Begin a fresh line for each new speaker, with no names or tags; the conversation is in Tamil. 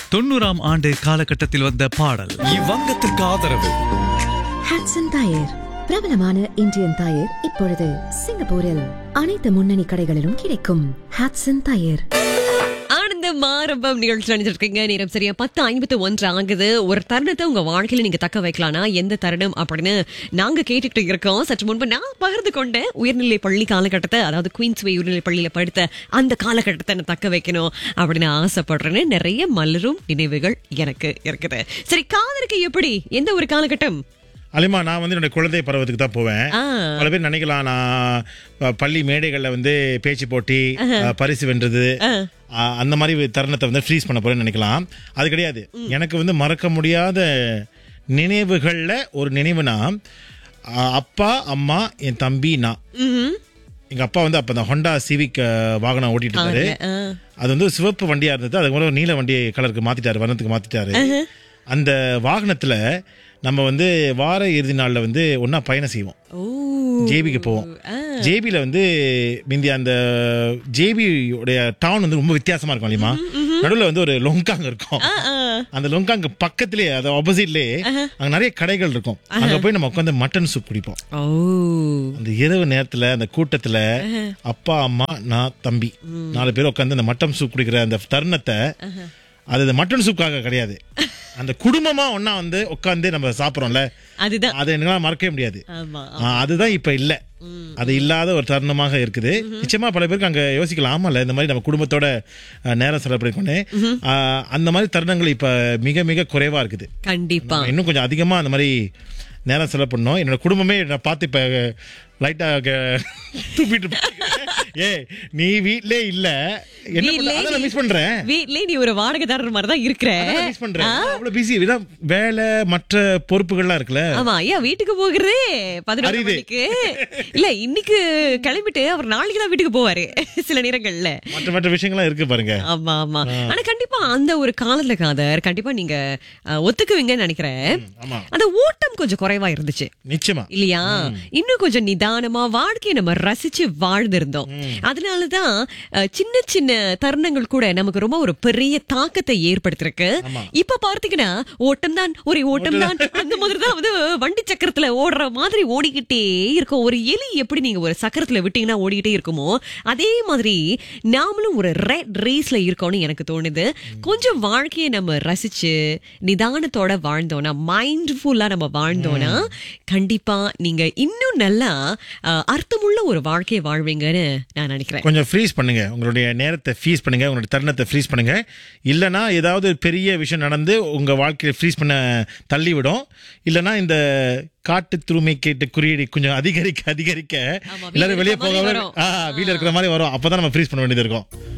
தொண்ணூறாம் ஆண்டு காலகட்டத்தில் வந்த பாடல்
இவ்வங்கத்திற்கு ஆதரவு
ஹாட்சன் டயர் பிரபலமான இந்தியன் டயர் இப்பொழுது சிங்கப்பூரில் அனைத்து முன்னணி கடைகளிலும் கிடைக்கும் ஹாட்சன் டயர்
ஆனந்த மாரம்பம் நிகழ்ச்சி நினைச்சிருக்கீங்க நேரம் சரியா பத்து ஐம்பத்து ஒன்று ஆகுது ஒரு தருணத்தை உங்க வாழ்க்கையில நீங்க தக்க வைக்கலாம்னா எந்த தருணம் அப்படின்னு நாங்க கேட்டுக்கிட்டு இருக்கோம் சற்று முன்பு நான் பகிர்ந்து கொண்ட உயர்நிலை பள்ளி காலகட்டத்தை அதாவது குயின்ஸ்வே உயர்நிலை பள்ளியில படித்த அந்த காலகட்டத்தை நான் தக்க வைக்கணும் அப்படின்னு ஆசைப்படுறேன்னு நிறைய மலரும் நினைவுகள் எனக்கு இருக்குது சரி காதலுக்கு எப்படி எந்த ஒரு காலகட்டம்
அலிமா நான் வந்து என்னோட குழந்தை பருவத்துக்கு தான் போவேன்
ஆ.
பல பேர் நினைக்கலாம் நான் ப- பள்ளி மேடைகள்ல வந்து பேச்சு போட்டி அஹ், பரிசு வென்றது அஹ், அந்த மாதிரி தருணத்தை வந்து ஃப்ரீஸ் பண்ண போறேன்னு நினைக்கலாம் அது கிடையாது எனக்கு வந்து மறக்க முடியாத நினைவுகள்ல ஒரு நினைவுனா அஹ், அப்பா அம்மா என் தம்பி நான்
ம்ஹும்.
எங்க அப்பா வந்து அப்ப அந்த ஹொண்டா சிவிக் அஹ், வாகனம் ஓட்டிட்டு இருந்தாரு
ஆ.
அது வந்து சிவப்பு வண்டியா இருந்தது அதுக்கு ஒரு நீல வண்டி கலருக்கு மாத்திட்டாரு வர்ணத்துக்கு மாத்திட்டாரு அந்த வாகனத்துல நம்ம வந்து வார இறுதி நாள்ல வந்து ஒண்ணா பயணம் செய்வோம்
ஓ
ஜேபிக்கு போவோம் ஜேபில வந்து மிந்தி அந்த ஜேபி உடைய டவுன் வந்து ரொம்ப வித்தியாசமா இருக்கும் இல்லையுமா நடுவுல வந்து ஒரு லொங்காங் இருக்கும்
ஆ, ஆ.
அந்த லொங்காங் பக்கத்திலேயே அது ஆப்போசிட்லயே அங்க நிறைய கடைகள் இருக்கும் அங்க போய் நம்ம உட்காந்து மட்டன் சூப் குடிப்போம்
ஓ
அந்த இரவு நேரத்துல அந்த கூட்டத்துல அப்பா அம்மா நான் தம்பி நாலு பேர் உட்காந்து அந்த மட்டன் சூப் குடிக்கிற அந்த தருணத்தை அது இந்த மட்டன் சூப்புக்காக கிடையாது அந்த குடும்பமா ஒண்ணா வந்து உட்காந்து நம்ம சாப்பிடுறோம்ல
அதுதான்
அதை என்னால மறக்கவே முடியாது
ஆமா
ஆ, அதுதான் இப்ப இல்ல அது இல்லாத ஒரு தருணமாக இருக்குது நிச்சயமா பல பேருக்கு அங்க யோசிக்கலாம் ஆமால இந்த மாதிரி நம்ம குடும்பத்தோட அஹ், நேரம் செலப்படிக்கொண்டு அந்த மாதிரி தருணங்கள் இப்ப மிக மிக குறைவா இருக்குது
கண்டிப்பா
நம்ம இன்னும் கொஞ்சம் அதிகமா அந்த மாதிரி நேரம் செலவு பண்ணோம் என்னோட குடும்பமே நான் பார்த்து இப்ப லைட்டா துப்பிட்டு ஏ நீ வீட்லயே இல்ல என்ன
வீட்லயே
பண்ற? அதான்
நீ-
மிஸ் பண்றேன்
வீட்லயே நீ ஒரு வாடகைதாரர் மாதிரி தான் இருக்கிற
மிஸ் பண்றேன் அவ்வளவு பிஸி வேலை மற்ற பொறுப்புகள்லாம் இருக்குல்ல
ஆமா ஐயா வீட்டுக்கு போகிறதே பதினொரு
அரிது.
மணிக்கு இல்ல இன்னைக்கு கிளம்பிட்டு அவர் நாளைக்கு தான் வீட்டுக்கு போவாரு சில நேரங்கள்ல
மற்ற மற்ற விஷயங்கள்லாம் இருக்கு பாருங்க
ஆமா ஆமா ஆனா கண்டிப்பா அந்த ஒரு காலத்துல காதர் கண்டிப்பா நீங்க அஹ், ஒத்துக்குவீங்கன்னு நினைக்கிறேன்
ஆமா
அந்த ஓட்டம் கொஞ்சம் குறைவா இருந்துச்சு
நிச்சயமா
இல்லையா இன்னும் கொஞ்சம் நிதானமா வாழ்க்கையை நம்ம ரசிச்சு வாழ்ந்திருந்தோம் அதனாலதான் அஹ், சின்ன சின்ன தருணங்கள் கூட நமக்கு ரொம்ப ஒரு பெரிய தாக்கத்தை ஏற்படுத்திருக்கு இப்ப பார்த்தீங்கன்னா ஓட்டம் தான் ஒரு ஓட்டம் தான் அந்த மாதிரி தான் வந்து வண்டி சக்கரத்துல ஓடுற மாதிரி ஓடிக்கிட்டே இருக்கும் ஒரு எலி எப்படி நீங்க ஒரு சக்கரத்துல விட்டீங்கன்னா ஓடிக்கிட்டே இருக்குமோ அதே மாதிரி நாமளும் ஒரு ரெட் ரேஸ்ல இருக்கோம்னு எனக்கு தோணுது கொஞ்சம் வாழ்க்கையை நம்ம ரசிச்சு நிதானத்தோட வாழ்ந்தோம்னா மைண்ட்ஃபுல்லா நம்ம வாழ்ந்தோம்னா கண்டிப்பா நீங்க இன்னும் நல்லா அஹ், அர்த்தமுள்ள ஒரு வாழ்க்கையை வாழ்வீங்கன்னு நான் நினைக்கிறேன்
கொஞ்சம் ஃப்ரீஸ் பண்ணுங்க உங்களுடைய நேரத்தை ஃப்ரீஸ் பண்ணுங்க உங்களுடைய தருணத்தை ஃப்ரீஸ் பண்ணுங்க இல்லனா ஏதாவது ஒரு பெரிய விஷயம் நடந்து உங்க வாழ்க்கையை ஃப்ரீஸ் பண்ண தள்ளி விடும் இல்லனா இந்த காட்டு துருமை கேட்டு குறியீடு கொஞ்சம் அதிகரிக்க அதிகரிக்க
ஆமா, வீட்ல
எல்லாரும் வெளியே
இருக்கிற மாதிரி
போகாம
வரும்.
ஆ, வீட்ல இருக்கிற மாதிரி வரும் அப்பதான் நம்ம ஃப்ரீஸ் பண்ண வேண்டியது இருக்கும்